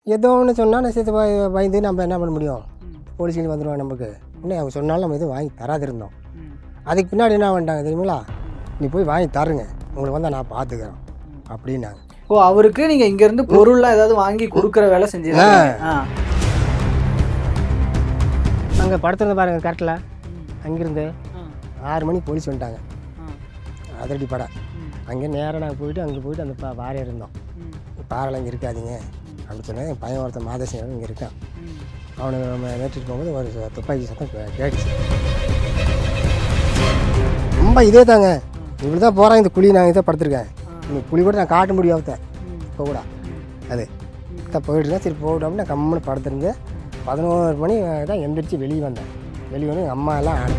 ஏதோ ஒன்று சொன்னால் நான் சேர்த்து பய- பயந்து நம்ம என்ன பண்ண முடியும் போலீஸ்லேருந்து வந்துடுவாங்க நமக்கு இன்னும் அவங்க சொன்னாலும் நம்ம எதுவும் வாங்கி தராதிருந்தோம் அதுக்கு பின்னாடி என்ன பண்ணிட்டாங்க தெரியுங்களா நீ போய் வாங்கி தருங்க உங்களுக்கு வந்தால் நான் பார்த்துக்கிறேன் அப்படின்னாங்க ஓ அவருக்கு நீங்க இங்க இருந்து பொருள்லாம் ஏதாவது வாங்கி கொடுக்குற வேலை செஞ்சிருக்கீங்க ஆ. அங்கே படுத்துருந்து பாருங்க கரெக்டில் அங்கேருந்து ஆ. ஆறு மணிக்கு போலீஸ் வந்துட்டாங்க ஆ. அதிரடி படம் அங்கே நேராக நாங்கள் போயிட்டு அங்கே போயிட்டு அந்த பா வாரம் இருந்தோம் பாறைலாம் இங்கே இருக்காதீங்க அப்படின்னு சொன்னேன் என் பையன் ஒருத்தன் மாதேசன் இங்கே இருக்கான் அவனை நம்ம நேற்றுட்டு போகும்போது ஒரு ச- துப்பாக்கி சத்தம் கே- கேட்டுச்சு ரொம்ப இதே தாங்க இப்படி தான் போகிறேன் இந்த குழி நான் இதை படுத்திருக்கேன் இந்த குழி கூட நான் காட்ட முடியாத இப்போ கூட அது தான் போயிட்டுருக்கேன் சரி போகட்டும் அப்படின்னு நான் கம்முன்னு படுத்திருந்து பதினோரு மணி தான் எந்திரிச்சு வெளியே வந்தேன் வெளியே வந்து எங்கள் அம்மா எல்லாம் ஆடு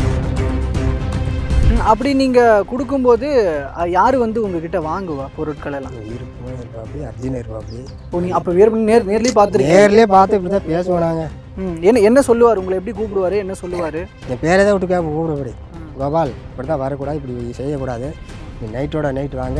ம், அப்படி நீங்க கொடுக்கும்போது அஹ், யாரு வந்து உங்ககிட்ட வாங்குவா பொருட்கள் எல்லாம் இருப்பு இருப்பாப்படி அர்ஜுன் இருப்பாப்படி ஓ நீங்க அப்ப வீரப்பன் நேர் நேர்லயே பார்த்துருக்கீங்க நேர்லேயே பார்த்து இப்படி தான் பேசுவோம் நாங்கள் ம் என்ன என்ன சொல்லுவார் உங்களை எப்படி கூப்பிடுவாரு என்ன சொல்லுவாரு என் பேரை தான் விட்டு கேட்ப கூப்பிடப்படி கோபால் இப்படி தான் வரக்கூடாது இப்படி செய்யக்கூடாது நீ நைட்டோட நைட் வாங்க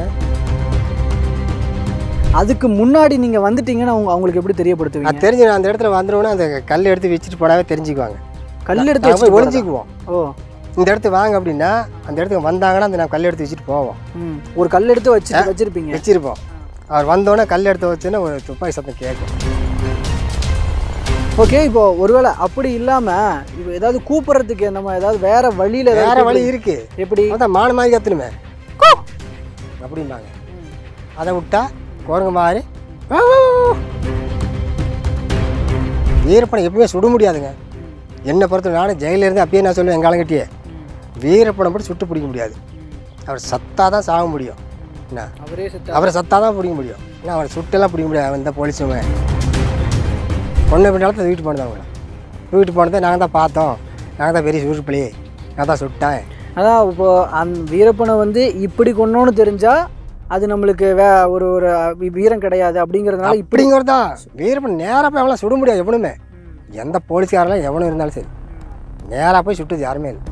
அதுக்கு முன்னாடி நீங்க வந்துட்டீங்கன்னா அவங்க அவங்களுக்கு எப்படி தெரியப்படுத்துவீங்க அது தெரிஞ்சு நான் அந்த இடத்துல வந்துடுவோன்னா அந்த கல் எடுத்து வச்சுட்டு போனாவே தெரிஞ்சுக்குவாங்க கல் எடுத்து நாங்க போய் வச்சு ஒளிஞ்சிக்குவோம் ஓ இந்த இடத்துக்கு வாங்க அப்படின்னா அந்த இடத்துக்கு வந்தாங்கன்னா அந்த நான் கல் எடுத்து வச்சுட்டு போவோம் ம் ஒரு கல் எடுத்து வச்சு வச்சிருப்பீங்க வச்சிருப்போம் அவர் வந்தோடனே கல் எடுத்து வச்சுன்னா ஒரு துப்பாக்கி சத்தம் கேட்கும் ஓகே இப்போ ஒருவேளை அப்படி இல்லாம இப்போ ஏதாவது கூப்பிடுறதுக்கு நம்ம ஏதாவது வேற வழியில ஏதாவது வேற வழி இருக்கு எப்படி அதான் மாடு மாதிரி கத்துணுமே அப்படிம்பாங்க அதை விட்டா குரங்கு மாதிரி வா, வா, வா. வீரப்பனை எப்பவுமே சுட முடியாதுங்க என்னை பொறுத்த நானும் ஜெயிலில் இருந்து அப்பயே நான் சொல்லுவேன் எங்கள் ஆளுங்கிட்டே வீரப்பனை மட்டும் சுட்டு பிடிக்க முடியாது அவர் சத்தா தான் சாக முடியும் என்ன அவரே செத்து அவரை சத்தா தான் பிடிக்க முடியும் ஏன்னா அவரை சுட்டெல்லாம் பிடிக்க முடியாது அவன் தான் போலீஸுங்க பொண்ணு பின்னாலும் வீட்டு போனது அவங்கள வீட்டு போனதை நாங்கள் தான் பார்த்தோம் நாங்கள் தான் பெரிய சுருப்பிளி நான் தான் சுட்டேன் அதான் இப்போ அந்த வீரப்பனை வந்து இப்படி கொன்னோன்னு தெரிஞ்சா அது நம்மளுக்கு வே ஒரு ஒரு வீ- வீரம் கிடையாது அப்படிங்கிறதுனால இப்படி இப்படிங்கிறது தான் வீரப்பன் நேராக போய் அவங்களாம் சுட முடியாது எவனுமே எந்த போலீஸ்காரெல்லாம் எவனும் இருந்தாலும் சரி நேராக போய் சுட்டது யாருமே இல்லை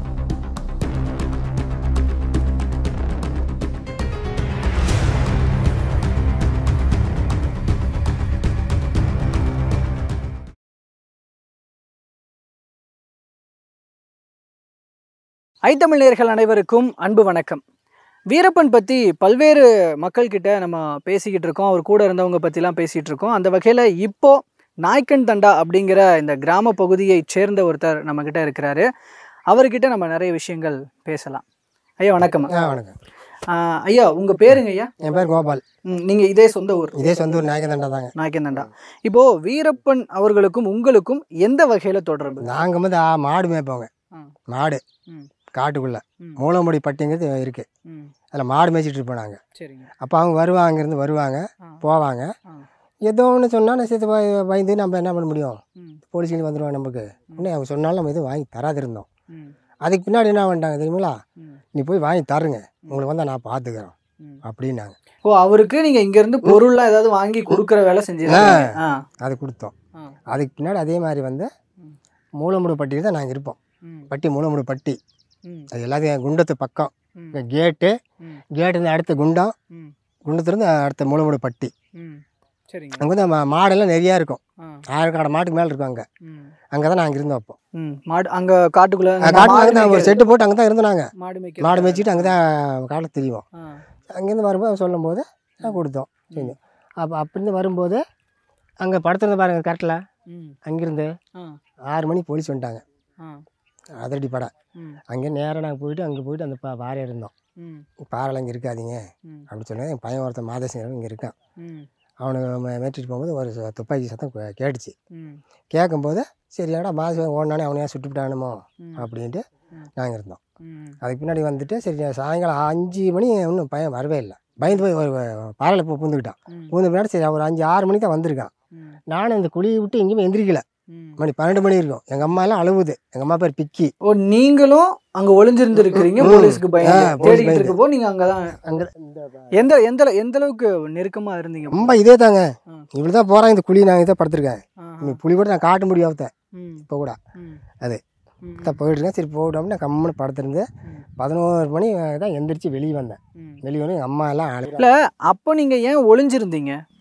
ஐத்தமிழ் நேயர்கள் அனைவருக்கும் அன்பு வணக்கம் வீரப்பன் பற்றி பல்வேறு மக்கள்கிட்ட நம்ம பேசிக்கிட்டு இருக்கோம் அவர் கூட இருந்தவங்க பற்றிலாம் பேசிகிட்டு இருக்கோம் அந்த வகையில் இப்போ நாய்க்கன் தண்டா அப்படிங்கிற இந்த கிராம பகுதியைச் சேர்ந்த ஒருத்தர் நம்மக்கிட்ட இருக்கிறாரு அவர்கிட்ட நம்ம நிறைய விஷயங்கள் பேசலாம் ஐயா வணக்கம் ஆ வணக்கம் ஆஹ் ஐயா உங்கள் பேருங்க ஐயா என் பேர் கோபால் நீங்கள் இதே சொந்த ஊர் இதே சொந்த ஊர் நாயக்கந்தண்டா தாங்க நாய்க்கன் தண்டா இப்போ வீரப்பன் அவர்களுக்கும் உங்களுக்கும் எந்த வகையில் தொடர்பு நாங்கள் வந்து ஆ, மாடு மேய்ப்போங்க ம். மாடு ம். காட்டுக்குள்ளே ம். மூலமுடி பட்டிங்கிறது இருக்குது ம் அதில் மாடு மேய்ச்சிட்டு இருப்போம் நாங்கள் சரிங்க அப்போ அவங்க வருவாங்க அங்கேருந்து வருவாங்க ஆ. போவாங்க ஆ. ஏதோ ஒன்று சொன்னால் நான் சேர்த்து பய- பயந்து நம்ம என்ன பண்ண முடியும் ம் போலீஸ்லேருந்து வந்துடுவாங்க நமக்கு இன்னும் அவங்க சொன்னாலும் நம்ம எதுவும் வாங்கி தராதிருந்தோம் ம் அதுக்கு பின்னாடி என்ன பண்ணிட்டாங்க தெரியுங்களா ம் நீ போய் வாங்கி தருங்க உங்களுக்கு வந்தால் நான் பார்த்துக்கிறேன் ம். அப்படின்னாங்க ஓ அவருக்கு நீங்க இங்க இருந்து பொருள்லாம் ஏதாவது வாங்கி கொடுக்குற வேலை செஞ்சிருக்கீங்க ஆ அது கொடுத்தோம் ஆ. அதுக்கு பின்னாடி அதே மாதிரி வந்து ம். மூலமுடு பட்டியில் தான் நாங்கள் இருப்போம் ம் பட்டி மூலமுடு பட்டி ம் அது எல்லாத்தையும் குண்டத்து பக்கம் ம் இங்கே கேட்டு ம் கேட்டுலேருந்து அடுத்த குண்டம் ம் குண்டத்துலேருந்து அடுத்த மூலமுடு பட்டி ம் சரிங்க அங்கே வந்து மா- மாடெல்லாம் நிறையா இருக்கும் ஆ ஆயிரக்காட மாட்டுக்கு மேலே இருக்கும் அங்கே ம் அங்கே தான் நாங்கள் இருந்தோம் அப்போ ம் மாடு அங்க காட்டுக்குள்ள நம்ம காட்டில் மாடு தான் ஒரு மேய்க்கிறது. செட்டு போட்டு அங்கே தான் இருந்தோம் நாங்கள் மாடு மேய்க்கிறது. மாடு மேய்ச்சிட்டு அங்கே தான் காட்டில் தெரியும் ஆ அங்கேருந்து வரும்போது சொல்லும்போது நான் கொடுத்தோம் செஞ்சோம் அப்போ அப்படிருந்து வரும்போது அங்கே படுத்துருந்து பாருங்க கரெக்டில் ம் அங்கேருந்து ஆ ஆறு மணிக்கு போலீஸ் வந்துட்டாங்க ஆ அதிரடி படம் ம் அங்கே நேராக நாங்கள் போயிட்டு அங்கே போயிட்டு அந்த பா வாரை இருந்தோம் ம் பாறைலாம் இங்கே இருக்காதீங்க ம் அப்படின்னு சொன்னேன் என் பையன் ஒருத்தன் மாதேசன் இங்கே இருக்கான் ம் அவனுக்கு மே- மேய்ச்சிட்டு போகும்போது ஒரு ச- துப்பாக்கி சத்தம் கே- கேட்டுச்சு ம் கேட்கும்போது சரி ஏடா மாதேசன் ஓடினானே அவனையா சுட்டுவிட்டானுமோ ம். அப்படின்ட்டு ம். நாங்கள் இருந்தோம் ம் அதுக்கு பின்னாடி வந்துட்டு சரி சாயங்காலம் அஞ்சு மணி இன்னும் பையன் வரவே இல்லை பயந்து போய் ஒரு பாறையில் போ பூந்துக்கிட்டான் ம் பூந்த பின்னாடி சரி ஒரு அஞ்சு ஆறு மணிக்கு தான் வந்திருக்கான் ம் நானும் இந்த குழியை விட்டு எங்கேயுமே எந்திரிக்கல ம் மணி பன்னெண்டு மணி இருக்கும் எங்கள் அம்மா எல்லாம் அழுவுது எங்கள் அம்மா பேர் பிக்கி ஓ நீங்களும் அங்க ஒளிஞ்சிருந்து இருக்கிறீங்க ம். போலீஸ்க்கு பயந்து ஆ, போலீஸ் தேடிக்கிட்டு பயந்து. இருக்கப்போ நீங்க அங்கதான் அங்கே எந்த எந்த எந்த அளவுக்கு நெருக்கமா இருந்தீங்க ரொம்ப இதே தாங்க ஆ. இப்படி தான் போகிறேன் இந்த குழி நான் இதை படுத்திருக்கேன் ஆஹா. இந்த புளி கூட நான் காட்ட முடியாத ம் இப்போ கூட ம் அது. ம் தான் போயிட்டுருக்கேன் சரி போட்டோம்னு நான் கம்முன்னு படுத்திருந்து ம். பதினோரு மணி தான் எந்திரிச்சு வெளியே வந்தேன் ம் வெளியே வந்து எங்கள் அம்மா எல்லாம் அழு இல்ல அப்போ நீங்க ஏன் ஒளிஞ்சிருந்தீங்க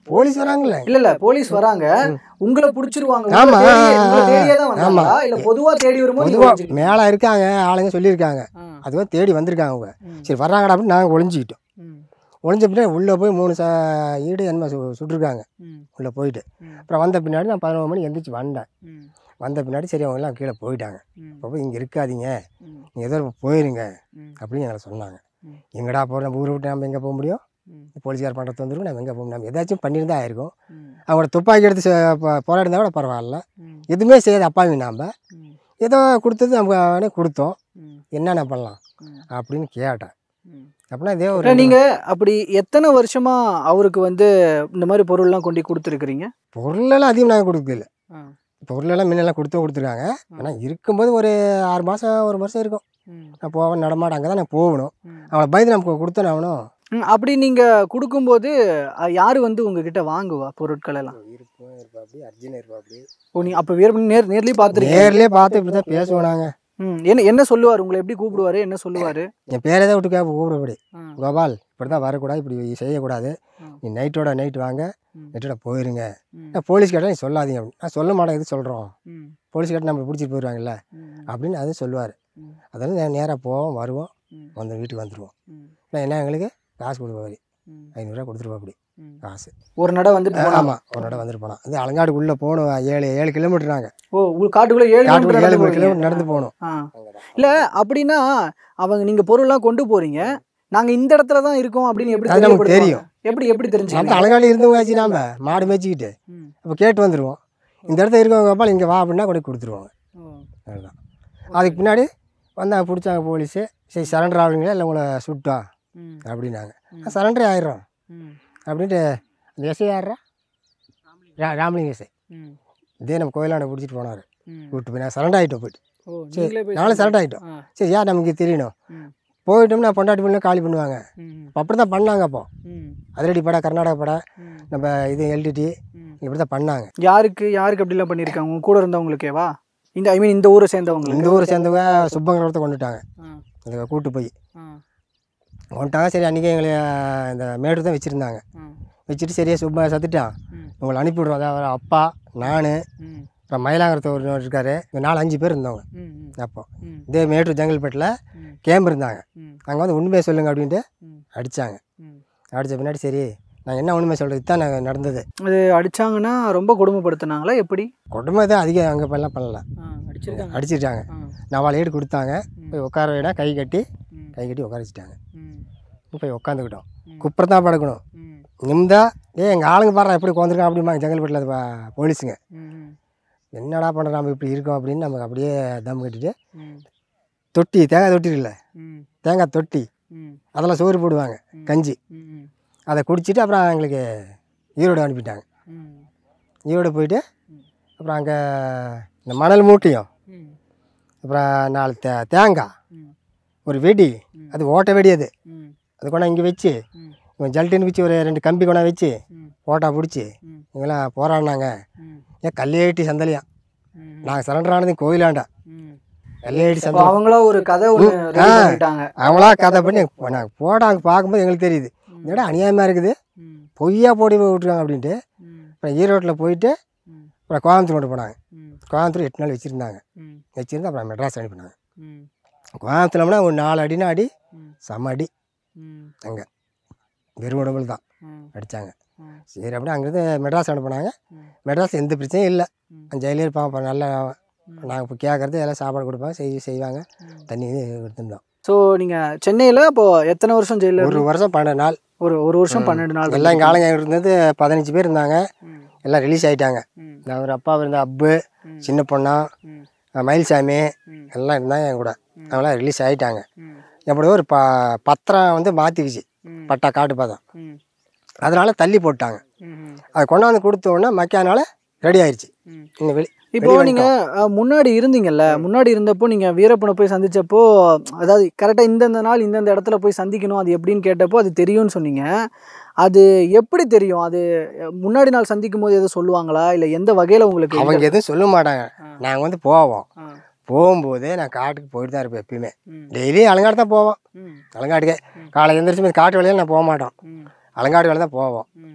போலீஸ் வராங்கல்ல இல்ல இல்ல போலீஸ் வராங்க உங்களை புடிச்சிருவாங்க உங்களை ஆமா, தேடி- உங்களை ஆ, தேடியே தான் வந்தாங்களா ஆமா. இல்ல பொதுவா தேடி வரும்போது நீங்க பொதுவாக ஒளிஞ்சுக்கிட்டீங்க? மேலே இருக்காங்க ஆளுங்க சொல்லியிருக்காங்க ஆ, அதுவாக தேடி வந்திருக்காங்க அவங்க ம், சரி வர்றாங்கடா அப்படின்னு நாங்கள் ஒளிஞ்சிக்கிட்டோம் ம், ஒளிஞ்ச பின்னாடி உள்ளே போய் மூணு சா ஈடு என்ன சு சுட்டிருக்காங்க ம், உள்ளே போயிட்டு ம், அப்புறம் வந்த பின்னாடி நான் பதினோரு மணி எந்திரிச்சு வந்தேன் ம், வந்த பின்னாடி சரி அவங்க எல்லாம் கீழே போயிட்டாங்க ம், அப்போ போய் இங்கே இருக்காதீங்க ம், நீங்கள் ஏதோ போயிருங்க ம், அப்படின்னு எங்களை சொன்னாங்க ம். எங்கடா போகிறோம் நம்ம ஊரை விட்டு நம்ம எங்கே போக முடியும் ம், போலீஸ்கார் பண்ணுறது வந்துருக்கும் நம்ம எங்கே போக முடியும் நம்ம ஏதாச்சும் பண்ணியிருந்தா ஆயிருக்கும் ம், அவங்களோட அவங்களோட துப்பாக்கி எடுத்து ச- போ- போராடினா கூட பரவாயில்ல ம், எதுவுமே செய்யாது அப்பாவி நாம் ம், ஏதோ கொடுத்தது நம்ம அவனே கொடுத்தோம் ம், என்னென்ன பண்ணலாம் ம், அப்படின்னு கேட்டேன் ம். அப்படின்னா இதே ஒரு இல்ல, நீங்க அப்படி எத்தனை வருஷமா அவருக்கு வந்து இந்த மாதிரி பொருள்லாம் கொண்டு கொடுத்துருக்குறீங்க பொருளெல்லாம் அதிகம் நாங்கள் கொடுக்கல பொருளெல்லாம் முன்னெல்லாம் கொடுத்தும் கொடுத்துருக்காங்க ஆனால் இருக்கும்போது ஒரு ஆறு மாதம் ஒரு வருஷம் இருக்கும் நான் போவேன் நடமாட அங்கே தான் நான் போகணும் அவளை பயந்து நமக்கு கொடுத்தேன் ஆகணும் அப்படி நீங்க கொடுக்கும்போது அஹ், யாரு வந்து உங்ககிட்ட வாங்குவா பொருட்கள் எல்லாம் இருப்போம் இருப்பாப்படி அர்ஜுன் இருப்பாப்படி ஓ நீ அப்ப வேறு நேர் நேர்லயே பாத்துருக்கீங்க நேர்லயே பார்த்து இப்படி தான் பேசுவோம் நாங்கள் ம் என்ன என்ன சொல்லுவார் உங்களை எப்படி கூப்பிடுவாரு என்ன சொல்லுவாரு என் பேரே தான் விட்டு கேட்ப கூப்பிடப்படி ஆ, கோபால் இப்படி தான் வரக்கூடாது இப்படி செய்யக்கூடாது ம். நீ நைட்டோட நைட் வாங்க ம். நைட்டோட போயிருங்க ம், நான் போலீஸ் கேட்டால் நீ சொல்லாதீங்க அப்படின்னு நான் சொல்ல மாட்டேன் எது சொல்கிறோம் ம், போலீஸ் கேட்டால் நம்ம பிடிச்சிட்டு போயிடுவாங்கல்ல ம், அப்படின்னு அது சொல்லுவார் ம், அதனால நான் நேராக போவோம் வருவோம் ம், வந்து வீட்டுக்கு வந்துடுவோம் ம், நான் என்ன எங்களுக்கு காசு கொடுப்பாரு ம், ஐநூறுரூவா கொடுத்துருவா அப்படி ம். காசு ஒரு நடை வந்துட்டு போனா ஆமாம் ஒரு நட வந்துட்டு போனோம் இது அலங்காடுக்குள்ளே போகணும் ஏழு ஏழு கிலோமீட்டர் நாங்கள் ஓ உங்க காட்டுக்குள்ள ஏழு காட்டுக்குள்ள கிலோமீட்டர் ஏழு நடந்து போறீங்க. கிலோமீட்டர் நடந்து போகணும் ஆ. இல்ல அப்படின்னா அவங்க நீங்க பொருள்லாம் கொண்டு போறீங்க நாங்க இந்த இடத்துல தான் இருக்கோம் அப்படின்னு எப்படி அது நமக்கு தெரியப்படுத்துவாங்க? தெரியும். எப்படி எப்படி நம்ம தெரிஞ்சுங்க அலங்காடு இருந்தவங்க நாம மாடு மேய்ச்சிக்கிட்டு அப்போ கேட்டு வந்துடுவோம் இந்த இடத்துல இருக்கவங்க அப்பால் இங்கே வா அப்படின்னா கொண்டு போய் கொடுத்துருவாங்க அதுதான் அதுக்கு பின்னாடி வந்தாங்க பிடிச்சாங்க போலீஸு சரி சரண்டர் ஆகுறீங்களா இல்லை உங்களை சுட்டா அப்படின்னாங்க சரண்டர் ஆயிடுறோம் அப்படின்ட்டு அந்த எஸ்ஐ யாரா ரா ராமலிங்க எஸ்ஐ இதே நம்ம கோயிலாண்ட பிடிச்சிட்டு போனார் கூப்பிட்டு போய் நான் சரண்டர் ஆகிட்டோம் போயிட்டு சரி நானும் சரண்டர் ஆகிட்டோம் சரி யார் நமக்கு தெரியணும் போயிட்டோம்னா பொண்டாட்டி பண்ணி காலி பண்ணுவாங்க அப்போ அப்படி தான் பண்ணாங்க அப்போ அதிரடி படம் கர்நாடக படம் நம்ம இது எல்டிடி இப்படி தான் பண்ணாங்க யாருக்கு யாருக்கு அப்படிலாம் பண்ணியிருக்காங்க உங்க கூட இருந்தவங்களுக்கேவா இந்த ஐ மீன் இந்த ஊரை சேர்ந்தவங்களுக்கு இந்த ஊரை சேர்ந்தவங்க சுப்பங்கரத்தை கொண்டுட்டாங்க அந்த கூட்டு போய் கொண்டுட்டாங்க சரி அன்றைக்கி எங்களை இந்த மேடு தான் வச்சுருந்தாங்க வச்சுட்டு சரியா சுப்பா சத்துட்டான் உங்களை அனுப்பி விட்றோம் அதாவது அப்பா நான் அப்புறம் மயிலாங்கரத்தை ஒரு இருக்கார் இந்த நாலு அஞ்சு பேர் இருந்தவங்க அப்போ இதே மேட்டூர் ஜங்கல்பேட்டில் கேம்ப் இருந்தாங்க அங்கே வந்து உண்மையை சொல்லுங்க அப்படின்ட்டு அடித்தாங்க அடித்த பின்னாடி சரி நான் என்ன உண்மை சொல்கிறது இதுதான் நாங்கள் நடந்தது அது அடிச்சாங்கன்னா ரொம்ப கொடுமைப்படுத்தினாங்களா எப்படி குடும்பம் தான் அதிகம் அங்கே பண்ணலாம் பண்ணல அடிச்சிருக்காங்க அடிச்சிட்டாங்க நான் ஏடு கொடுத்தாங்க போய் உட்கார வேணா கை கட்டி கை கட்டி உட்கார வச்சுட்டாங்க போய் உட்காந்துக்கிட்டோம் குப்புறம் தான் படுக்கணும் நிம்தா ஏ எங்கள் ஆளுங்க பாடுறா எப்படி உட்காந்துருக்கான் அப்படிமா ஜங்கல்பேட்டில் அது பா- போலீஸுங்க என்னடா பண்ணுறோம் நம்ம இப்படி இருக்கோம் அப்படின்னு நமக்கு அப்படியே தம் கட்டிட்டு தொட்டி தேங்காய் தொட்டி இல்லை தேங்காய் தொட்டி அதெல்லாம் சோறு போடுவாங்க கஞ்சி அதை குடிச்சிட்டு அப்புறம் எங்களுக்கு ஈரோடு அனுப்பிட்டாங்க ஈரோடு போயிட்டு அப்புறம் அங்கே இந்த மணல் மூட்டையும் அப்புறம் நாலு தே தேங்காய் ஒரு வெடி அது ஓட்டை வெடி அது அது கொண்டா இங்கே வச்சு இவன் ஜல்டின்னு வச்சு ஒரு ரெண்டு கம்பி கொண்டா வச்சு ஓட்டா பிடிச்சி இவங்கெல்லாம் போராடினாங்க ஏன் கல்லேட்டி சந்தலியாம் நாங்கள் சரண்டர் ஆனது கோயிலாண்டா கல்லேட்டி அப்போ சந்தலம் அவங்களா ஒரு கதை ஒன்று ஆ. பண்ணிட்டாங்க அவங்களா கதை பண்ணி நாங்கள் போட அங்கே பார்க்கும்போது எங்களுக்கு தெரியுது என்னடா அநியாயமாக இருக்குது பொய்யா போடி விட்ருக்காங்க அப்படின்ட்டு அப்புறம் ஈரோட்டில் போயிட்டு அப்புறம் கோயம்புத்தூர் கொண்டு போனாங்க கோயம்புத்தூர் எட்டு நாள் வச்சுருந்தாங்க வச்சுருந்து அப்புறம் மெட்ராஸ் அனுப்பினாங்க கோயம்புத்தூர்லம்னா ஒரு நாலு அடினா அடி செம்ம அடி அங்கே வெறும் உடம்புல தான் அடித்தாங்க சரி அப்படியே அங்கேருந்து மெட்ராஸ் அனுப்புனாங்க மெட்ராஸ் எந்த பிரச்சனையும் இல்லை ஜெயிலே இருப்பாங்க அப்புறம் நல்லா நாங்கள் இப்போ கேட்குறது எல்லாம் சாப்பாடு கொடுப்பாங்க செய் செய்வாங்க தண்ணி இது எடுத்துருந்தோம் ஸோ நீங்க சென்னையில இப்போ எத்தனை வருஷம் ஜெயில ஒரு வருஷம் பன்னெண்டு நாள் ஒரு ஒரு வருஷம் பன்னெண்டு நாள் எல்லாம் எங்கள் ஆளுங்க இருந்தது பதினஞ்சு பேர் இருந்தாங்க எல்லாம் ரிலீஸ் ஆகிட்டாங்க நான் ஒரு அப்பா இருந்த அப்பு சின்ன பொண்ணா அஹ் மயில்சாமி எல்லாம் இருந்தாங்க என் கூட அவங்களாம் ரிலீஸ் ஆகிட்டாங்க எப்படியோ ஒரு ப பத்திரம் வந்து மாற்றிக்கிச்சு பட்டா காட்டு பதம் அதனால தள்ளி போட்டாங்க அதை கொண்டாந்து கொடுத்த உடனே மக்கியானால ரெடி ஆயிடுச்சு இன்னும் வெளி இப்போ நீங்க அஹ், முன்னாடி இருந்தீங்கல்ல முன்னாடி இருந்தப்போ நீங்க வீரப்பனை போய் சந்திச்சப்போ அதாவது கரெக்டா இந்தந்த நாள் இந்தந்த இடத்துல போய் சந்திக்கணும் அது எப்படின்னு கேட்டப்போ அது தெரியும்னு சொன்னீங்க அது எப்படி தெரியும் அது அஹ், முன்னாடி நாள் சந்திக்கும் போது எதுவும் சொல்லுவாங்களா இல்ல எந்த வகையில உங்களுக்கு அவங்க எதுவும் சொல்ல மாட்டாங்க ஆ. நாங்கள் வந்து போவோம் ஆ. போகும்போது நான் காட்டுக்கு போயிட்டு தான் இருப்பேன் எப்பயுமே ம். டெய்லி அலங்காடு தான் போவோம் ம், அலங்காட்டுக்கே காலை எந்திரிச்சு போய் காட்டு வேலையில் நான் போக மாட்டோம் ம், அலங்காடு வேலை தான் போவோம் ம்,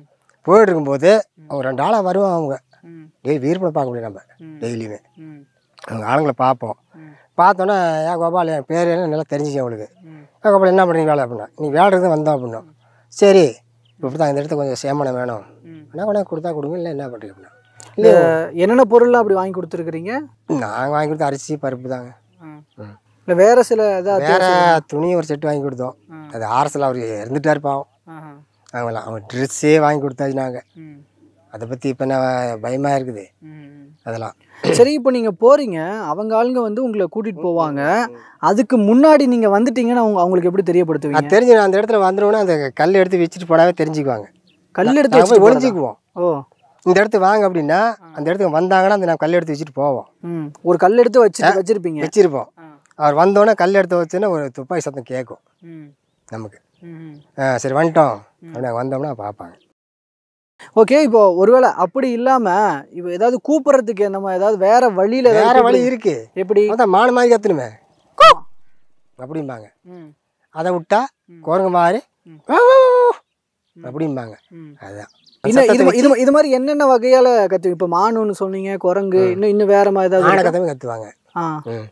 போயிட்டு இருக்கும்போது அவங்க ரெண்டு ஆளாக வருவாங்க அவங்க ம் டெய்லி வீரப்பனை பார்க்க முடியும் நம்ம ம். டெய்லியுமே ம் அவங்க ஆளுங்களை பார்ப்போம் ம். பார்த்தோன்னே ஏன் கோபால் என் பேர் என்ன நல்லா தெரிஞ்சிச்சு அவளுக்கு ம் ஏன் கோபால் என்ன பண்ணுறீங்க வேலை அப்படின்னா நீ வேலை இருந்து வந்தோம் அப்படின்னா சரி இப்படி தான் இந்த இடத்துல கொஞ்சம் சேமனம் வேணும் ம். என்ன கொண்டா கொடுத்தா கொடுங்க இல்லை என்ன பண்ணுறீங்க அப்படின்னா இந்த என்னென்ன பொருள்லாம் அப்படி வாங்கி கொடுத்துருக்குறீங்க நாங்கள் வாங்கி கொடுத்த அரிசி பருப்பு தாங்க ம். இல்லை வேற சில ஏதாவது வேற துணி ஒரு செட்டு வாங்கி கொடுத்தோம் ம். அது ஆர்எஸ்எல் அவர் இருந்துட்டார் பாவம் ஆஹா. அவங்களாம் அவன் ட்ரெஸ்ஸே வாங்கி கொடுத்தாச்சு நாங்கள் ம். அதை பற்றி இப்போ என்ன பயமாக இருக்குது ம். அதெல்லாம் சரி இப்போ நீங்க போறீங்க அவங்க ஆளுங்க வந்து உங்களை கூட்டிட்டு போவாங்க அதுக்கு முன்னாடி நீங்க வந்துட்டீங்கன்னா அவங்க அவங்களுக்கு எப்படி தெரியப்படுத்துவீங்க அது தெரிஞ்சு நான் அந்த இடத்துல வந்துடுவோன்னா அந்த கல் எடுத்து வச்சுட்டு போனாவே தெரிஞ்சுக்குவாங்க கல் எடுத்து நாங்கள் போய் வச்சு ஒளிஞ்சிக்குவோம் ஓ இந்த இடத்துக்கு வாங்க அப்படின்னா அந்த இடத்துக்கு வந்தாங்கன்னா அந்த நான் கல் எடுத்து வச்சுட்டு போவோம் ம் ஒரு கல் எடுத்து வச்சு வச்சிருப்பீங்க வச்சிருப்போம் ஆ. அவர் வந்தோடனே கல் எடுத்து வச்சுன்னா ஒரு துப்பாக்கி சத்தம் கேட்கும் ம். நமக்கு ம். ஆ சரி வந்துட்டோம் அப்படி நாங்கள் வந்தோம்னா பார்ப்பாங்க ஓகே இப்போ ஒருவேளை அப்படி இல்லாம இப்போ ஏதாவது கூப்பிடுறதுக்கு நம்ம ஏதாவது வேற வழியில ஏதாவது வேற வழி கூப்பிடு- இருக்கு எப்படி அதான் மாடு மாதிரி கத்துணுமே அப்படிம்பாங்க ம். அதை விட்டா ம். குரங்கு மாதிரி ம். வா, வா, வா, வா. அப்படிம்பாங்க ம். அதுதான் இன்னும் இது சத்தத்தை இது இது மாதிரி என்னென்ன வகையால கத்து இப்போ மானுன்னு சொன்னீங்க குரங்கு இன்னும் இன்னும் வேற மாதிரி ஏதாவது ஆனை இருக்கா? கத்தமே கத்துவாங்க ஆ ம்.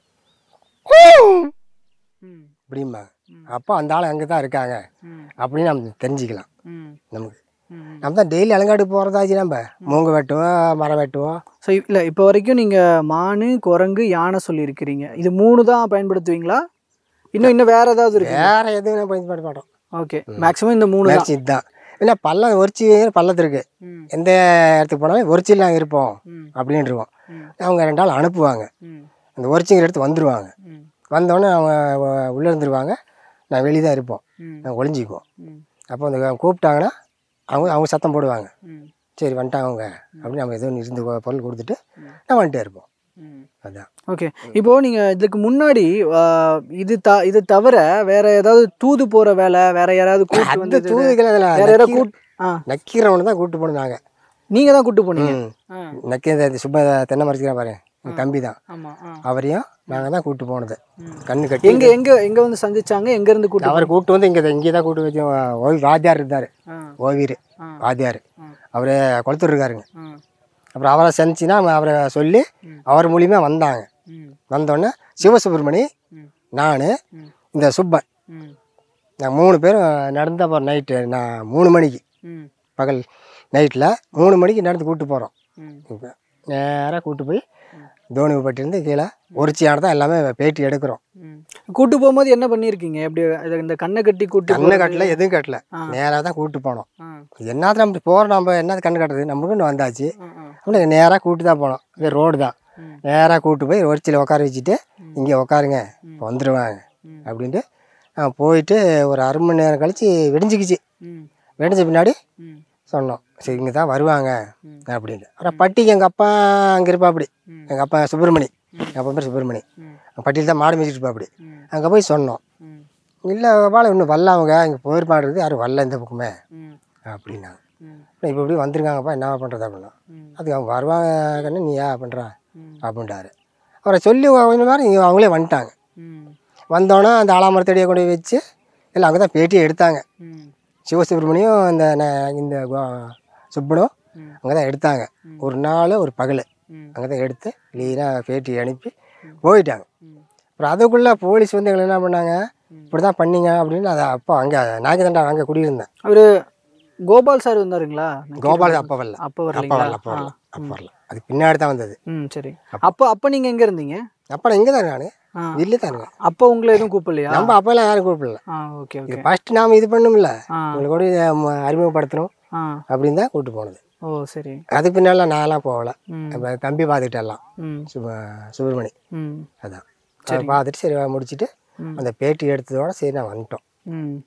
ம். அப்படிம்பாங்க ம். அப்போ அந்த ஆள் அங்கே தான் இருக்காங்க ம். அப்படின்னு நம்ம தெரிஞ்சுக்கலாம் ம். நமக்கு ம். நம்ம தான் டெய்லி அலங்காட்டுக்கு போகிறதாச்சு நம்ம மூங்கு வெட்டுவோம் மரம் வெட்டுவோம் ஸோ இல்லை இப்போ வரைக்கும் நீங்கள் மானு குரங்கு யானை சொல்லியிருக்கிறீங்க இது மூணு தான் பயன்படுத்துவீங்களா இன்னும் இன்னும் வேற ஏதாவது இருக்கு வேற எதுவும் நான் பயன்படுத்த மாட்டோம் ஓகே மேக்ஸிமம் இந்த மூணு தான் மேக்ஸி இதுதான் ஏன்னா பள்ளம் ஒரிச்சி பள்ளத்து இருக்கு ம். எந்த இடத்துக்கு போனாலும் ஒரிச்சியில் நாங்கள் இருப்போம் ம். அப்படின்ட்டுருவோம் ம். அவங்க ரெண்டு ஆள் அனுப்புவாங்க ம். அந்த ஒரிச்சிங்கிற இடத்துக்கு வந்துடுவாங்க ம். வந்தோடனே அவங்க வ- உள்ளே இருந்துருவாங்க நான் வெளியே தான் இருப்போம் ம். நாங்கள் ஒளிஞ்சிக்குவோம் ம். அப்போ அந்த கூப்பிட்டாங்கன்னா அவங்க அவங்க சத்தம் போடுவாங்க ம். சரி வந்துட்டாங்க அவங்க அப்படின்னு நம்ம ஏதோ ஒன்று இருந்து கொ- பொருள் கொடுத்துட்டு நான் வந்துட்டே இருப்போம் ம். அதுதான் ஓகே இப்போ நீங்க இதுக்கு முன்னாடி ஆ, இது த இது தவிர வேற ஏதாவது தூது போற வேலை வேற யாராவது கூட்டு அந்த வந்து தூதுகளை அதில் வேற யாராவது கூட் ஆ நக்கீரவனை தான் கூப்பிட்டு போனோம் நாங்கள் நீங்க தான் கூட்டு போனீங்க ம் ஆ, நக்கீர சும்மா தென்னை மரத்துக்கிறா பாரு என் தம்பி தான் ஆமா ஆ. அவரையும் நாங்கள் தான் கூப்பிட்டு போனது ம். கண்ணு கட்டி எங்க எங்க எங்க வந்து சந்திச்சாங்க எங்க இருந்து கூட்டு அவரை கூப்பிட்டு வந்து இங்கே இங்கே தான் கூப்பிட்டு வச்சு ஓவி வாத்தியார் இருந்தார் ஆ, ஓவியர் ஆ. வாத்தியார் ஆ. அவர் குளத்தூர் இருக்காருங்க ஆ. அப்புறம் அவரை சந்திச்சுன்னா அவரை சொல்லி ம். அவர் மூலியமா வந்தாங்க ம். வந்தோடனே சிவசுப்ரமணி ம். நான் ம். இந்த சுப்பன் ம். நான் மூணு பேரும் நடந்த அப்புறம் நைட்டு நான் மூணு மணிக்கு ம். பகல் நைட்டில் மூணு மணிக்கு நடந்து கூப்பிட்டு போகிறோம் ம். இப்போ நேராக கூப்பிட்டு போய் தோனிப்பட்டிருந்து கீழே ஒரிச்சியான தான் எல்லாமே பேட்டி எடுக்கிறோம் ம். கூட்டு போகும்போது என்ன பண்ணியிருக்கீங்க எப்படி இது இந்த கண்ணை கட்டி கூட்டு கண்ணு போறது? கட்டல எதுவும் கட்டல ஆ. நேராக தான் கூப்பிட்டு போனோம் ஆ. என்னது நம்ம போகிற நம்ம என்னது கண்ணு கட்டுறது நமக்கு வந்தாச்சு ஆ, ஆ. அப்படியே நேராக கூப்பிட்டு தான் போனோம் இது ரோடு தான் ம். நேராக கூப்பிட்டு போய் ஒரிச்சியில் உட்கார வச்சுட்டு இங்கே உட்காருங்க ம். இப்போ வந்துடுவாங்க ம். அப்படின்ட்டு நான் போயிட்டு ஒரு அரை மணி நேரம் கழிச்சு வெடிஞ்சிக்கிச்சு ம். வெடிஞ்ச பின்னாடி ம். சொன்னோம் சரி இங்கே தான் வருவாங்க ம். அப்படின்ட்டு அப்புறம் பட்டிக்கு எங்கள் அப்பா அங்கே இருப்பா அப்படி ம். எங்கள் அப்பா சுப்பிரமணி எங்கள் அப்பா பேர் சுப்பிரமணி ம். பட்டியில் தான் மாடு மேய்ச்சிட்டு இருப்பா அப்படி ம். அங்கே போய் சொன்னோம் ம். இல்லை வாழ இன்னும் வரல அவங்க இங்கே போயிருப்பாடுறது யாரும் வரல இந்த பக்கமே ம். அப்படின்னாங்க ம். இப்போ இப்படி வந்திருக்காங்கப்பா என்ன பண்ணுறது அப்படின்னா ம். அதுக்கு அவங்க வருவாங்க கண்ணு நீ ஏன் பண்ணுறா ம். அப்படின்ட்டாரு அவரை சொல்லி கொஞ்சம் நேரம் இங்கே அவங்களே வந்துட்டாங்க ம். வந்தோன்னே அந்த ஆலாமரத்தடியை கொண்டு போய் வச்சு இல்லை அங்கே தான் பேட்டியை எடுத்தாங்க ம். சிவசுப்ரமணியம் இந்த ந- இந்த கோ- சுப்பனும் ம். அங்கே தான் எடுத்தாங்க ம். ஒரு நாள் ஒரு பகல் ம். அங்கே தான் எடுத்து க்ளீனாக பேட்டி அனுப்பி போயிட்டாங்க ம். அப்புறம் அதுக்குள்ளே போலீஸ் வந்து எங்களை என்ன பண்ணாங்க ம். இப்படி தான் பண்ணீங்க அப்படின்னு அதை அப்போ அங்கே நாகதண்டா அங்கே குடியிருந்தேன் அவரு கோபால் சார் வந்தாருங்களா கோபால் அப்போ வரல அப்போ அப்போ வரலைங்களா வரல அப்போ வரல அப்போ வரல அது பின்னாடி தான் வந்தது ம் சரி அப்போ அப்போ நீங்கள் எங்கே இருந்தீங்க அப்போ நான் இங்கே தான் நான் ஆ வீட்டில் தான் இருக்கேன் அப்போ உங்களை எதுவும் கூப்பிடலையா நம்ம அப்போல்லாம் யாரும் கூப்பிடல ஆ ஓகே இது ஓகே ஃபஸ்ட்டு நாம் இது பண்ணும்ல ஆ உங்களுக்கு கூட இதை ம- அறிமுகப்படுத்தணும் ஆ அப்படின்னு தான் கூப்பிட்டு போனது ஓ சரி அதுக்கு பின்னால் நான்லாம் போகல ம் அப்ப தம்பி பார்த்துக்கிட்டு எல்லாம் ம் சுப சுப்பிரமணி ம் அதான் அதை பார்த்துட்டு சரி முடிச்சுட்டு ம். அந்த பேட்டி எடுத்ததோட சரி நான் வந்துட்டோம் ம்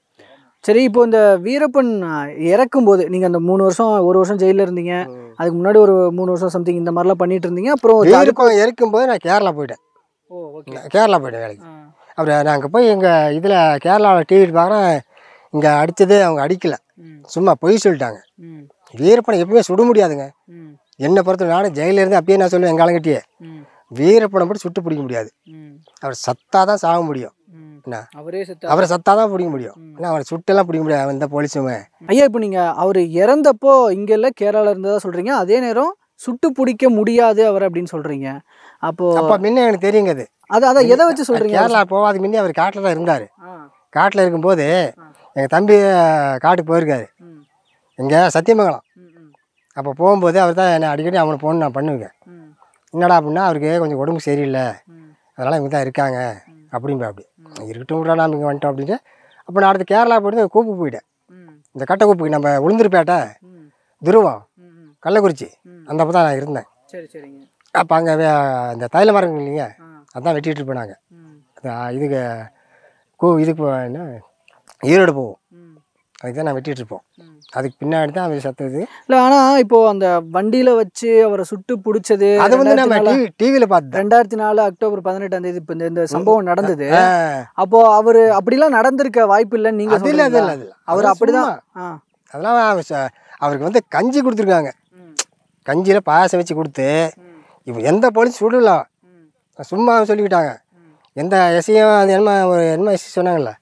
சரி இப்போ இந்த வீரப்பன் இறக்கும்போது நீங்கள் அந்த மூணு வருஷம் ஒரு வருஷம் ஜெயிலில் இருந்தீங்க அதுக்கு முன்னாடி ஒரு மூணு வருஷம் சம்திங் இந்த மாதிரிலாம் பண்ணிட்டு இருந்தீங்க அப்புறம் வீரப்பம் இருக்கும்போது நான் கேரளா போயிட்டேன் ஓ ஓகே நான் கேரளா போயிட்டேன் வேலைக்கு அப்புறம் நான் அங்கே போய் எங்கள் இதில் கேரளாவில் டிவி பார்க்குறேன் இங்கே அடித்தது அவங்க அடிக்கல ம் சும்மா பொய் சொல்லிட்டாங்க ம் வீரப்பனை எப்பவுமே சுட முடியாதுங்க ம் என்னை பொறுத்த நானும் ஜெயிலில் இருந்து அப்பயே நான் சொல்லுவேன் எங்கள் ஆளுங்கிட்டே ம் வீரப்பனை மட்டும் சுட்டு பிடிக்க முடியாது ம் அவர் சத்தா தான் சாக முடியும் ம் என்ன அவரே செத்த அவரை சத்தா தான் பிடிக்க முடியும் ஏன்னா அவரை சுட்டெல்லாம் பிடிக்க முடியாது அவன் தான் போலீஸுமே ஐயா இப்போ நீங்க அவர் இறந்தப்போ இங்க இல்ல கேரளால இருந்ததா சொல்றீங்க அதே நேரம் சுட்டு பிடிக்க முடியாது அவர் அப்படின்னு சொல்றீங்க அப்போ அப்போ முன்ன எனக்கு தெரியுங்க அது அது அதான் எதை வச்சு சொல்றீங்க கேரளா போகாதுக்கு முன்னே அவர் காட்டில் தான் இருந்தார் ஆ, காட்டில் இருக்கும்போது எங்கள் தம்பி அஹ், காட்டுக்கு போயிருக்காரு ம், இங்கே சத்தியமங்கலம் ம், ம், அப்போ போகும்போது அவர் தான் என்னை அடிக்கடி அவனை போன் நான் பண்ணுவேன் ம், என்னடா அப்படின்னா அவருக்கு கொஞ்சம் உடம்பு சரியில்லை ம், அதனால் இவங்க தான் இருக்காங்க அப்படிம்பா அப்படி இருக்கட்டும் விடா நாம இங்கே வந்துட்டோம் அப்படின்ட்டு அப்போ நான் அடுத்து கேரளா போயிட்டு கூப்பு போயிட்டேன் ம், இந்த கட்டை கூப்புக்கு நம்ம உளுந்தூர்பேட்டை ம், துருவம் ம், ம். கள்ளக்குறிச்சி ம். அந்த அப்போ தான் நான் இருந்தேன் சரி சரிங்க அப்போ அங்கே இந்த தைல மரம் இல்லைங்க ஆ, அதான் வெட்டிட்டு இருப்போம் நாங்கள் ம், இதுக்கு கூ இதுக்கு போ- என்ன ஈரோடு போவோம் ம், அதுக்கு தான் நான் வெட்டிட்டு இருப்போம் ம். அதுக்கு பின்னாடி தான் அவர் சத்தது இல்ல ஆனா இப்போ அந்த வண்டியில வச்சு அவரை சுட்டு பிடிச்சது அது வந்து நம்ம டிவி டிவியில் பார்த்தேன் ரெண்டாயிரத்தி நாலு அக்டோபர் பதினெட்டாம் தேதி இப்போ இந்த இந்த சம்பவம் நடந்தது ஆ, அப்போ அவரு அப்படிலாம் நடந்திருக்க வாய்ப்பு இல்லைன்னு நீங்க அது இல்லை அது சொல்றீங்களா? இல்லை அது இல்லை அவர் அவர் அப்படிதான் அப்படிதான் ஆ, அதெல்லாம் அவர் ச- அவருக்கு வந்து கஞ்சி கொடுத்துருக்காங்க ம், கஞ்சியில் பாயாசம் வச்சு கொடுத்து ம், இப்போ எந்த போலீஸ் சுடலாம் ம், சும்மா சொல்லிக்கிட்டாங்க ம். எந்த எஸ்ஐயும் அது என்ன ஒரு என்ன எஸ்ஐ சொன்னாங்கல்ல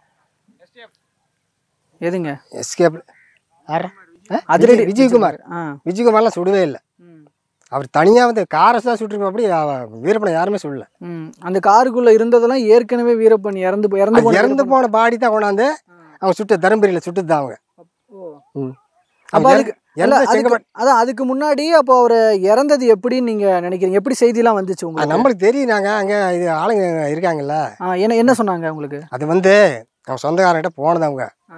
எதுங்க எஸ்கேப் யாரா ஆ? அதிரடி விஜய் விஜயகுமார் ஆ விஜயகுமார்லாம் சுடவே இல்லை ம், அவர் தனியாக வந்து காரஸ் தான் சுட்டுருப்போம் அப்படி வீரப்பனை யாருமே சொல்லல ம். அந்த காருக்குள்ள இருந்ததெல்லாம் ஏற்கனவே வீரப்பன் இறந்து போ- இறந்து அது போன இறந்து போன பாடி தான் கொண்டாந்து ஆ. அவங்க சுட்டு தருமபுரியில் சுட்டுது தான் அவங்க ஓ. ம் அப்ப அவங்க அதுக்கு இல்ல, இறந்த அதுக்கு- செங்கப்பட் அதான் அதுக்கு முன்னாடி அப்போ அவர் இறந்தது எப்படின்னு நீங்க நினைக்கிறீங்க எப்படி செய்திலாம் வந்துச்சு அது உங்களுக்கு நம்மளுக்கு தெரியும் நாங்கள் அங்கே இது ஆளுங்க இருக்காங்கல்ல ஆ, என்ன என்ன சொன்னாங்க உங்களுக்கு அது வந்து அவங்க சொந்தக்காரங்கிட்ட போனது அவங்க ஆ,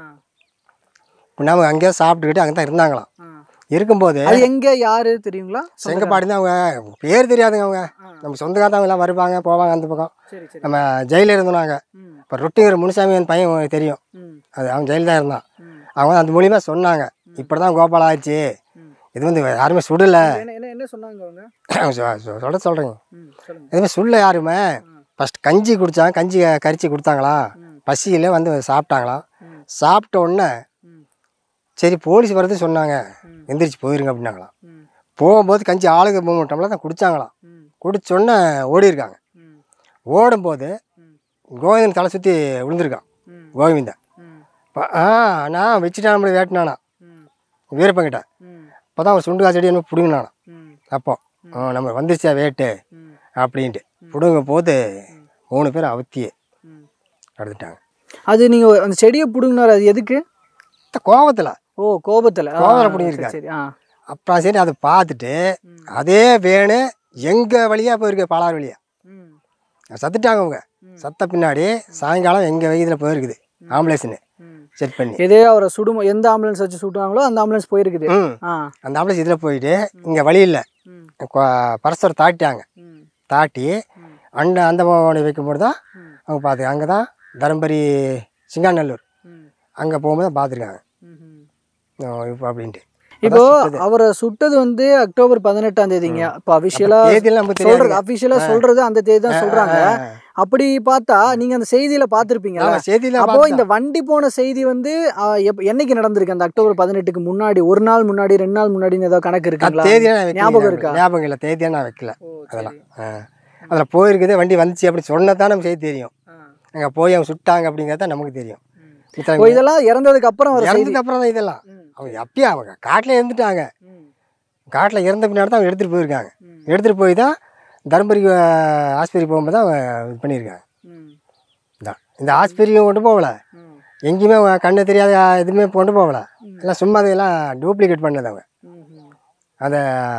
நம்ம அங்கேயே சாப்பிட்டுக்கிட்டு அங்கே தான் இருந்தாங்களாம் ஆ. இருக்கும்போது அது எங்க யாரு தெரியுங்களா செங்கப்பாடி தான் அவங்க பேர் தெரியாதுங்க அவங்க ஆ. நம்ம சொந்தக்காரங்க அவங்க எல்லாம் வருவாங்க போவாங்க அந்த பக்கம் சரி சரி நம்ம ஜெயிலில் இருந்தோம் நாங்கள் ம், இப்போ ரொட்டிங்கிற முனுசாமி அந்த பையன் உங்களுக்கு தெரியும் ம், அது அவன் ஜெயிலில் தான் இருந்தான் ம், அவங்க அந்த மூலியமா சொன்னாங்க இப்படி தான் கோபால் ஆயிடுச்சு ம். இது வந்து யாருமே சுடலை என்ன என்ன என்ன சொன்னாங்க அவங்க சொல்ல சொல்கிறேங்க ம், சொல்லுங்க எதுவுமே சுடல யாருமே ஃபஸ்ட் கஞ்சி குடித்தாங்க கஞ்சி கரிச்சி கொடுத்தாங்களா ம். பசியில் வந்து சாப்பிட்டாங்களாம் ம், சாப்பிட்ட உடனே ம், சரி போலீஸ் வரது சொன்னாங்க ம். எந்திரிச்சு போயிருங்க அப்படின்னாங்களாம் ம், போகும்போது கஞ்சி ஆளுங்க மூணு டம்ளர் தான் குடித்தாங்களாம் ம், குடிச்சோடனே ஓடி இருக்காங்க ம், ஓடும்போது ம், கோவிந்தன் தலை சுற்றி விழுந்திருக்கான் ம், கோவிந்தன் ம், இப்போ ஆ நான் வச்சுட்டான் நம்மளை வேட்டினானா ம், வீரப்பங்கிட்ட ம், அப்போ தான் அவன் சுண்டு காசடி என்ன பிடுங்கினானா ம், அப்போ ஆ, நம்ம வந்துருச்சா வேட்டு ம், அப்படின்ட்டு பிடுங்க போது மூணு பேர் அவத்தியே ம். எடுத்துட்டாங்க அது நீங்க அந்த செடியை புடுங்கினார் அது எதுக்கு கோவத்தில் ஓ கோபத்துல ஆ, கோவத்துல சரி, புடுங்கியிருக்காரு. சரி ஆ அப்புறம் சரி அதை பார்த்துட்டு ம். அதே வேணு எங்கள் வழியாக போயிருக்கு பாலாறு வழியா ம், சத்துட்டாங்க அவங்க ம். சத்த பின்னாடி சாயங்காலம் எங்கள் வயதில் போயிருக்குது ஆம்புலன்ஸ்னு ம். செட் பண்ணி எதே அவரை சுடும் எந்த ஆம்புலன்ஸ் வச்சு சுட்டாங்களோ அந்த ஆம்புலன்ஸ் போயிருக்குது ம் ஆ அந்த ஆம்புலன்ஸ் இதில் போயிட்டு இங்கே வழி இல்லை ம், பரஸ்பரம் தாட்டிட்டாங்க ம், தாட்டி ம், அண்ட அந்த பவனை வைக்கும்போது தான் ம், அவங்க பார்த்து அங்கே தான் தருமபுரி சிங்காநல்லூர் ம், அங்கே போகும்போது தான் பார்த்துருக்காங்க ம், ம். இப்போ அப்படின்ட்டு இப்போ அவரை சுட்டது வந்து அக்டோபர் பதினெட்டாம் தேதிங்க இப்போ அபிஷியலா தேதியெல்லாம் நமக்கு சொல்றது தெரியாது அபிஷியலா சொல்றது அந்த தேதி தான் சொல்றாங்க அப்படி பார்த்தா நீங்க அந்த செய்தியில பாத்திருப்பீங்களா ஆமாம் செய்தியில் அப்போ இந்த வண்டி போன செய்தி வந்து ஆ, எப்ப- என்னைக்கு நடந்திருக்கு அந்த அக்டோபர் பதினெட்டுக்கு முன்னாடி ஒரு நாள் முன்னாடி ரெண்டு நாள் முன்னாடின்னு ஏதாவது கணக்கு இருக்குங்களா தேதியாக நான் வைக்கல ஞாபகம் இருக்கா? ஞாபகம் இல்லை தேதியாக நான் வைக்கல ஓ, அதெல்லாம் அதில் போயிருக்குது வண்டி வந்துச்சு அப்படி சொன்னதான் நம்ம செய்தி தெரியும் ஆ. அங்கே போய் அவங்க சுட்டாங்க அப்படிங்கிறது தான் நமக்கு தெரியும் ம். மித்த ஓ, இதெல்லாம் இறந்ததுக்கு அப்புறம் வர செய்தி இறந்ததுக்கு அப்புறம் தான் இதெல்லாம் ம், அவங்க அப்பயே அவங்க காட்டில் இருந்துட்டாங்க ம், காட்டில் இறந்த பின்னாடி தான் அவங்க எடுத்துகிட்டு போயிருக்காங்க ம், எடுத்துகிட்டு போய் தான் தருமபுரி அஹ், ஆஸ்பத்திரி போகும்போது தான் அவங்க இது பண்ணியிருக்காங்க ம், இதான் இந்த ஆஸ்பத்திரியும் கொண்டு போகல ம், எங்கேயுமே அவங்க கண்ணு தெரியாத எதுவுமே கொண்டு போகல எல்லாம் சும்மா அதையெல்லாம் டூப்ளிகேட் பண்ணது அவங்க ம், ம், அந்த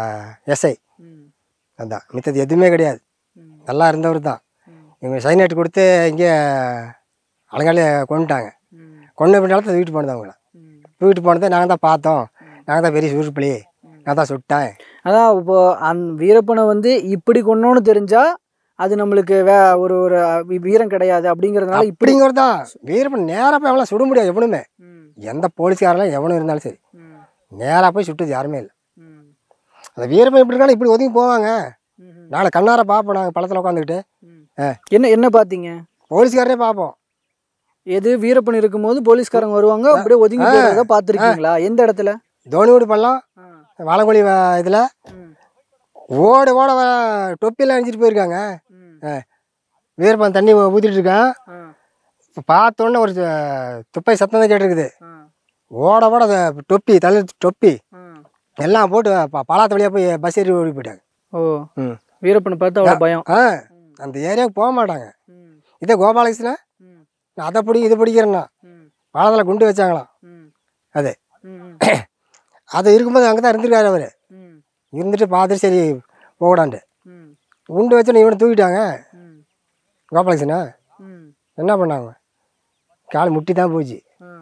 எஸ்ஐ ம், அதான் மித்தது எதுவுமே கிடையாது ம், நல்லா இருந்தவர் தான் ம், இவங்க சைனேட் கொடுத்து இங்கே அலங்காலே கொண்டுட்டாங்க ம், கொண்டு பின்னால தூக்கிட்டு போனது அவங்கள ம். தூக்கிட்டு போனதை நாங்கள் தான் பார்த்தோம் நாங்கள் தான் பெரிய சுருப்பிளி நான் தான் சுட்டேன் அதான் இப்போ அந் வீரப்பனை வந்து இப்படி கொன்னோன்னு தெரிஞ்சா அது நம்மளுக்கு வே ஒரு ஒரு வீ- வீரம் கிடையாது அப்படிங்கறதுனால இப்படி இப்படிங்கிறது தான் வீரப்பன் நேராக போய் அவங்களாம் சுட முடியாது எவனுமே ம், எந்த போலீஸ்காரெல்லாம் எவனும் இருந்தாலும் சரி ம், நேராக போய் சுட்டது யாருமே இல்லை ம், அந்த வீரப்பன் இப்படி இருக்காலும் இப்படி ஒதுங்கி போவாங்க ம், நாளை கண்ணார பார்ப்போம் நாங்கள் பழத்தில் உட்காந்துக்கிட்டு ம். ஆ. என்ன என்ன பாத்தீங்க போலீஸ்காரரே பார்ப்போம் எது வீரப்பன் இருக்கும்போது போலீஸ்காரங்க வருவாங்க அப்படியே ஒதுங்கி போறத பாத்திருக்கீங்களா எந்த இடத்துல தோனிவோடு பண்ணலாம் வாழங்கொழி இதில் ம், ஓட ஓட வ- தொப்பியெல்லாம் அணிஞ்சிட்டு போயிருக்காங்க ம், வீரப்பன் தண்ணி ஊற்றிட்டு இருக்கான் ஆ, இப்போ பார்த்தோன்னே ஒரு அஹ், துப்பை சத்தம் தான் கேட்டிருக்குது ஓட ஓட அந்த தொப்பி தலை தொப்பி எல்லாம் போட்டு ப- பலாத்த வழியாக போய் பஸ் ஏறி ஓடி போயிட்டாங்க ஓ ம் வீரப்பனை பார்த்து அவ்வளோ பயம் ஆ அந்த ஏரியாவுக்கு போக மாட்டாங்க இதே கோபாலகிருஷ்ணன் நான் அதை பிடி இதை பிடிக்கிறேன்னா பழத்தில் குண்டு வச்சாங்களாம் அது அது இருக்கும்போது அங்கே தான் இருந்திருக்காரு அவர் இருந்துட்டு பார்த்துட்டு சரி போகடான்ட்டு குண்டு வச்சோன்னு இவனை தூக்கிட்டாங்க கோபாலகிருஷ்ணா என்ன பண்ணாங்க கால் முட்டி தான் போச்சு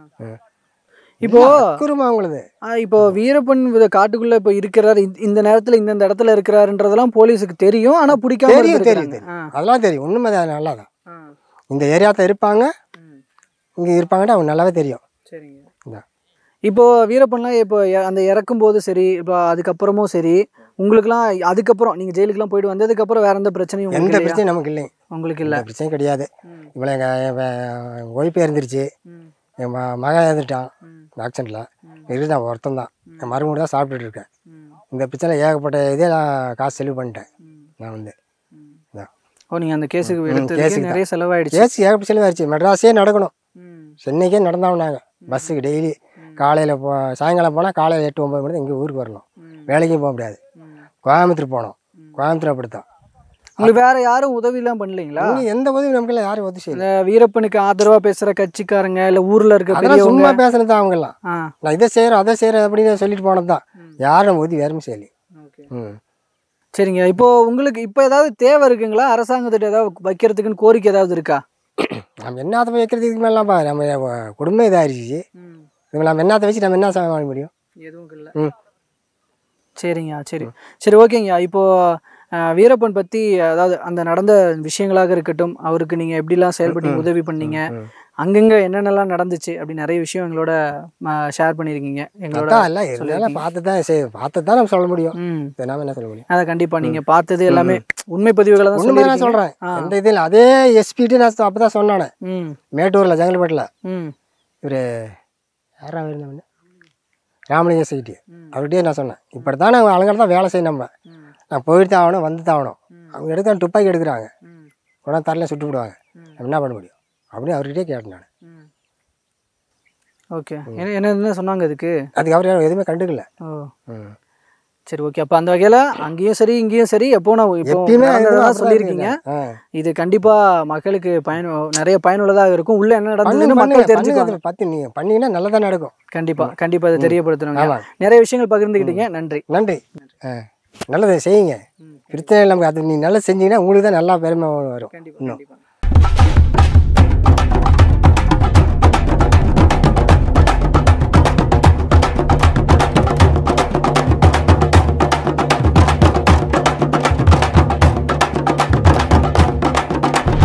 இப்போ குருமா அவங்களது ஆ, இப்போ வீரப்பன் இந்த காட்டுக்குள்ள இப்போ இருக்கிறார் இந்த- இந்த நேரத்துல இந்தந்த இடத்துல இருக்கிறாருன்றதெல்லாம் போலீஸுக்கு தெரியும் ஆனா பிடிக்காம தெரியும் தெரியும் இருந்திருக்காங்க. தெரியும் அதெல்லாம் தெரியும் உண்மை தான் நல்லா தான் ஆ, இந்த ஏரியாவில் இருப்பாங்க ம், இங்கே இருப்பாங்கன்னு அவங்க நல்லாவே தெரியும் சரிங்க இதான். இப்போ வீரப்பன்லாம் இப்போ எ- அந்த இறக்கும் போது சரி இப்போ அதுக்கப்புறமும் சரி உங்களுக்குலாம் அதுக்கப்புறம் நீங்க ஜெயிலுக்குலாம் போயிட்டு வந்ததுக்கப்புறம் வேற எந்த பிரச்சனையும் எந்த உங்களுக்கு இல்லையா? பிரச்சனையும் நமக்கு இல்லைங்க உங்களுக்கு இல்ல எந்த பிரச்சனையும் கிடையாது ம், இவ்வளோ எங்கள் ஒய்ஃபு இருந்துருச்சு ம், என் ம மகன் இறந்துட்டான் ம், இந்த ஆக்சிடெண்ட்டில் ம், இருந்தான் ஒருத்தன் தான் என் மருமூடு தான் சாப்பிட்டுட்டு இருக்கேன் ம், இந்த பிரச்சனை ஏகப்பட்ட இதே நான் காசு செலவு பண்ணிட்டேன் ம், நான் வந்து ம். இதான் ஓ நீங்க அந்த கேஸுக்கு ம், எடுத்ததுக்கு கேஸுக்கு நிறைய செலவாயிடுச்சு கேஸ் ஏகப்பட்ட செலவாயிருச்சு மெட்ராஸே நடக்கணும் ம், சென்னைக்கே நடந்தாலும் நாங்கள் பஸ்ஸுக்கு டெய்லி காலையில் போ சாயங்காலம் போனால் காலையில் எட்டு ஒம்பது மணி இங்கே ஊருக்கு வரணும் ம், வேலைக்கும் போக முடியாது ம். கோயம்புத்தூர் போனோம் கோயம்புத்தூர் அப்படித்தான் உங்களுக்கு வேற யாரும் உதவிலாம் பண்ணலீங்களா இங்கே எந்த உதவியும் நமக்கு இல்லை யாரும் உதவி செய்யல இந்த வீரப்பனுக்கு ஆதரவா பேசுற கட்சிக்காரங்க இல்ல ஊர்ல இருக்க அதெல்லாம் பெரியவங்க சும்மா பேசுனது தான் அவங்கெல்லாம் ஆ நான் இதை செய்கிறேன் அதை செய்கிறேன் அப்படின்னு சொல்லிட்டு போனது தான் ம். யாரும் நம்ம உதவி யாருமே செய்யலை ஓகே ம் சரிங்க இப்போ உங்களுக்கு இப்போ ஏதாவது தேவை இருக்குங்களா அரசாங்கத்திட்ட ஏதாவது வைக்கிறதுக்குன்னு கோரிக்கை ஏதாவது இருக்கா நம்ம என்னத்தை போய் வைக்கிறதுக்கு மேலாம்ப்பா நம்ம அஹ், குடும்பம் இதாகிடுச்சு இவங்க நம்ம என்னத்தை வச்சு நம்ம என்ன சாமான் வாங்க முடியும் எதுவும் இல்லை ம் சரிங்க சரி சரி ஓகேங்கய்யா இப்போ அஹ், வீரப்பன் பத்தி அதாவது அந்த நடந்த விஷயங்களாக இருக்கட்டும் அவருக்கு நீங்க எப்படிலாம் செயல்பட்டு உதவி பண்ணீங்க ம். அங்கங்க என்னென்னலாம் நடந்துச்சு அப்படி நிறைய விஷயம் எங்களோட ஷேர் பண்ணியிருக்கீங்க எங்களோட அதான் இல்லை இருந்தாலும் பார்த்து தான் செய் பார்த்து தான் நம்ம சொல்ல முடியும் ம் இதை நாம என்ன சொல்ல முடியும் அதை கண்டிப்பா நீங்க பார்த்தது எல்லாமே உண்மை பதிவுகளை தான் ஒன்றுமே நான் சொல்லியிருக்கீங்க. சொல்கிறேன் எந்த இது இல்லை அதே எஸ்பிட்டு நான் அப்போ தான் சொன்னானே ம் மேட்டூரில் ஜங்கல்பேட்டில் ம் இவர் யாரா இருந்தவன் ராமலிங்க சைட்டு ம். அவர்கிட்டயே நான் சொன்னேன் இப்படி தான் நாங்கள் அலங்காரம் தான் வேலை செய்யணும் நம்ம ம் நான் போயிட்டு தான் ஆகணும் வந்து தான் ஆகணும் ம். அவங்க எடுத்து துப்பாக்கி எடுக்கிறாங்க ம் உடனே தரல சுட்டு விடுவாங்க ம். நம்ம என்ன பண்ண முடியும் அப்படின்னு அவர்கிட்டயே கேட்டேன் நான் ம் ஓகே என்ன என்ன என்ன சொன்னாங்க அதுக்கு அதுக்கு அவர் யாரும் எதுவுமே கண்டுக்கல ஓ ம். சரி ஓகே அப்போ அந்த வகையில் அங்கேயும் சரி இங்கேயும் சரி எப்போ நான் இப்போ எப்பயுமே நடந்ததெல்லாம் அப்படிதான் சொல்லியிருக்கீங்க ஆ. இது கண்டிப்பா மக்களுக்கு பயன் நிறைய பயனுள்ளதாக இருக்கும் உள்ள என்ன பண்ணுங்க, நடந்ததுன்னு பண்ணுங்க, மக்கள் தெரிஞ்சுக்குவாங்க பண்ணுங்க. பத்து நீங்கள் பண்ணீங்கன்னா நல்லதாக நடக்கும் கண்டிப்பா கண்டிப்பா அதை தெரியப்படுத்தணுங்க ஆமாம் நிறைய விஷயங்கள் பகிர்ந்துக்கிட்டீங்க நன்றி நன்றி ஆ நல்லதை செய்யுங்க பிரச்சனை இல்லை நமக்கு அது நீ நல்லா செஞ்சீங்கன்னா உங்களுக்கு தான் நல்லா பெருமை வரும் கண்டிப்பா இன்னும் கண்டிப்பா